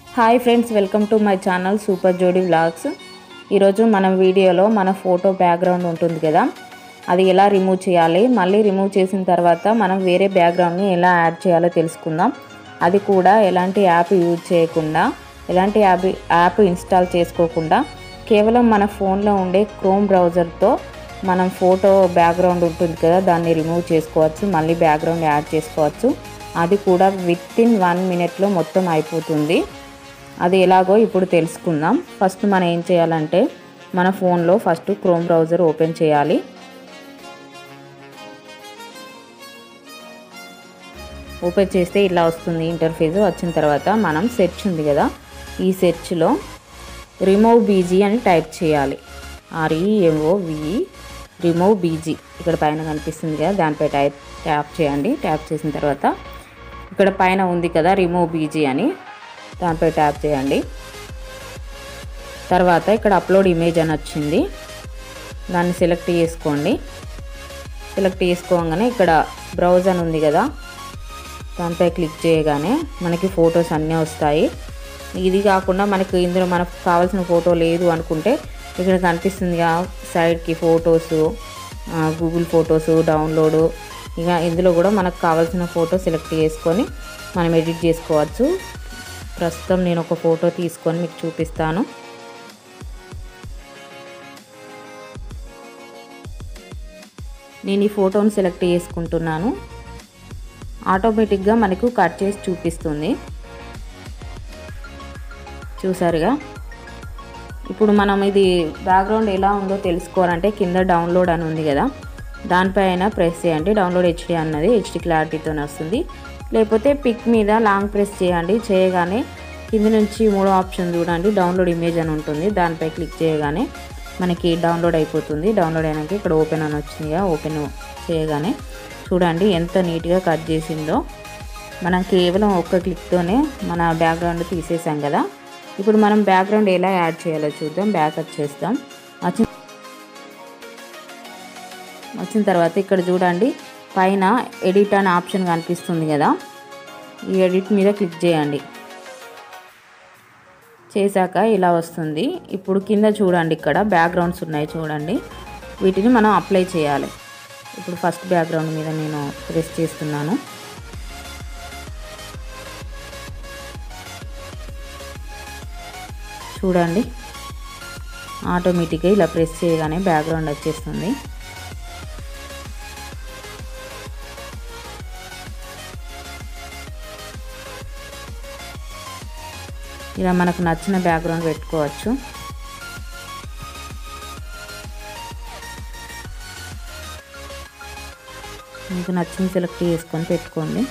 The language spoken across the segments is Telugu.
hi friends welcome to my channel super Jodi vlogs ఈరోజు మన వీడియోలో మన ఫోటో బ్యాక్గ్రౌండ్ ఉంటుంది కదా అది ఎలా రిమూవ్ చేయాలి మళ్ళీ రిమూవ్ చేసిన తర్వాత మనం వేరే బ్యాక్గ్రౌండ్ని ఎలా యాడ్ చేయాలో తెలుసుకుందాం అది కూడా ఎలాంటి యాప్ యూజ్ చేయకుండా ఎలాంటి యాప్ యాప్ ఇన్స్టాల్ చేసుకోకుండా కేవలం మన ఫోన్లో ఉండే క్రోమ్ బ్రౌజర్తో మనం ఫోటో బ్యాక్గ్రౌండ్ ఉంటుంది కదా దాన్ని రిమూవ్ చేసుకోవచ్చు మళ్ళీ బ్యాక్గ్రౌండ్ యాడ్ చేసుకోవచ్చు అది కూడా విత్ ఇన్ వన్ మినిట్లో మొత్తం అయిపోతుంది అది ఎలాగో ఇప్పుడు తెలుసుకుందాం ఫస్ట్ మనం ఏం చేయాలంటే మన ఫోన్లో ఫస్ట్ క్రోమ్ బ్రౌజర్ ఓపెన్ చేయాలి ఓపెన్ చేస్తే ఇలా వస్తుంది ఇంటర్ఫేస్ వచ్చిన తర్వాత మనం సెర్చ్ ఉంది కదా ఈ సెర్చ్లో రిమూవ్ బీజీ అని టైప్ చేయాలి ఆర్ఈఎంఓ విఈ రిమూవ్ బీజీ ఇక్కడ పైన కనిపిస్తుంది కదా దానిపై టైప్ ట్యాప్ చేయండి ట్యాప్ చేసిన తర్వాత ఇక్కడ పైన ఉంది కదా రిమూవ్ బీజీ అని దానిపై ట్యాప్ చేయండి తర్వాత ఇక్కడ అప్లోడ్ ఇమేజ్ అని వచ్చింది దాన్ని సెలెక్ట్ చేసుకోండి సెలెక్ట్ చేసుకోగానే ఇక్కడ బ్రౌజ్ అని ఉంది కదా దానిపై క్లిక్ చేయగానే మనకి ఫొటోస్ అన్నీ వస్తాయి ఇది కాకుండా మనకి ఇందులో మనకు కావాల్సిన ఫోటో లేదు అనుకుంటే ఇక్కడ కనిపిస్తుందిగా సైడ్కి ఫొటోస్ గూగుల్ ఫొటోస్ డౌన్లోడ్ ఇక ఇందులో కూడా మనకు కావాల్సిన ఫోటో సెలెక్ట్ చేసుకొని మనం ఎడిట్ చేసుకోవచ్చు ప్రస్తుతం నేను ఒక ఫోటో తీసుకొని మీకు చూపిస్తాను నేను ఈ ఫోటోని సెలెక్ట్ చేసుకుంటున్నాను ఆటోమేటిక్గా మనకు కట్ చేసి చూపిస్తుంది చూసారుగా ఇప్పుడు మనం ఇది బ్యాక్గ్రౌండ్ ఎలా ఉందో తెలుసుకోవాలంటే కింద డౌన్లోడ్ అని ఉంది కదా దానిపైన ప్రెస్ చేయండి డౌన్లోడ్ హెచ్డి అన్నది హెచ్డి క్లారిటీతో వస్తుంది లేకపోతే పిక్ మీద లాంగ్ ప్రెస్ చేయండి చేయగానే కింద నుంచి మూడో ఆప్షన్ చూడండి డౌన్లోడ్ ఇమేజ్ అని ఉంటుంది దానిపై క్లిక్ చేయగానే మనకి డౌన్లోడ్ అయిపోతుంది డౌన్లోడ్ అయినాక ఇక్కడ ఓపెన్ అని వచ్చింది ఓపెన్ చేయగానే చూడండి ఎంత నీట్గా కట్ చేసిందో మనం కేవలం ఒక్క క్లిక్తోనే మన బ్యాక్గ్రౌండ్ తీసేసాం కదా ఇప్పుడు మనం బ్యాక్గ్రౌండ్ ఎలా యాడ్ చేయాలో చూద్దాం బ్యాక్ వచ్చేస్తాం వచ్చిన వచ్చిన తర్వాత ఇక్కడ చూడండి పైన ఎడిట్ అనే ఆప్షన్ కనిపిస్తుంది కదా ఈ ఎడిట్ మీద క్లిక్ చేయండి చేశాక ఇలా వస్తుంది ఇప్పుడు కింద చూడండి ఇక్కడ బ్యాక్గ్రౌండ్స్ ఉన్నాయి చూడండి వీటిని మనం అప్లై చేయాలి ఇప్పుడు ఫస్ట్ బ్యాక్గ్రౌండ్ మీద నేను ప్రెస్ చేస్తున్నాను చూడండి ఆటోమేటిక్గా ఇలా ప్రెస్ చేయగానే బ్యాక్గ్రౌండ్ వచ్చేస్తుంది ఇలా మనకు నచ్చిన బ్యాక్గ్రౌండ్ పెట్టుకోవచ్చు మీకు నచ్చింది సెలెక్ట్ చేసుకొని పెట్టుకోండి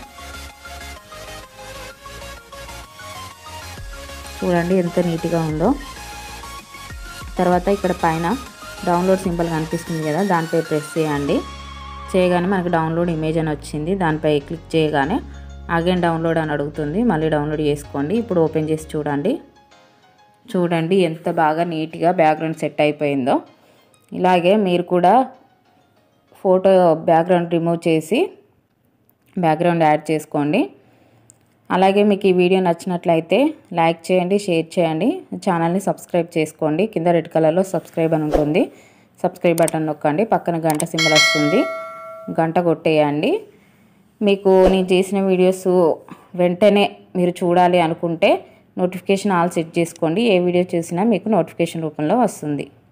చూడండి ఎంత నీట్గా ఉందో తర్వాత ఇక్కడ పైన డౌన్లోడ్ సింబల్ కనిపిస్తుంది కదా దానిపై ప్రెస్ చేయండి చేయగానే మనకు డౌన్లోడ్ ఇమేజ్ అని వచ్చింది దానిపై క్లిక్ చేయగానే అగైన్ డౌన్లోడ్ అని అడుగుతుంది మళ్ళీ డౌన్లోడ్ చేసుకోండి ఇప్పుడు ఓపెన్ చేసి చూడండి చూడండి ఎంత బాగా నీట్గా బ్యాక్గ్రౌండ్ సెట్ అయిపోయిందో ఇలాగే మీరు కూడా ఫోటో బ్యాక్గ్రౌండ్ రిమూవ్ చేసి బ్యాక్గ్రౌండ్ యాడ్ చేసుకోండి అలాగే మీకు ఈ వీడియో నచ్చినట్లయితే లైక్ చేయండి షేర్ చేయండి ఛానల్ని సబ్స్క్రైబ్ చేసుకోండి కింద రెడ్ కలర్లో సబ్స్క్రైబ్ అని ఉంటుంది సబ్స్క్రైబ్ బటన్ నొక్కండి పక్కన గంట సింబల్ వస్తుంది గంట కొట్టేయండి మీకు నేను చేసిన వీడియోస్ వెంటనే మీరు చూడాలి అనుకుంటే నోటిఫికేషన్ ఆల్ సెట్ చేసుకోండి ఏ వీడియో చూసినా మీకు నోటిఫికేషన్ రూపంలో వస్తుంది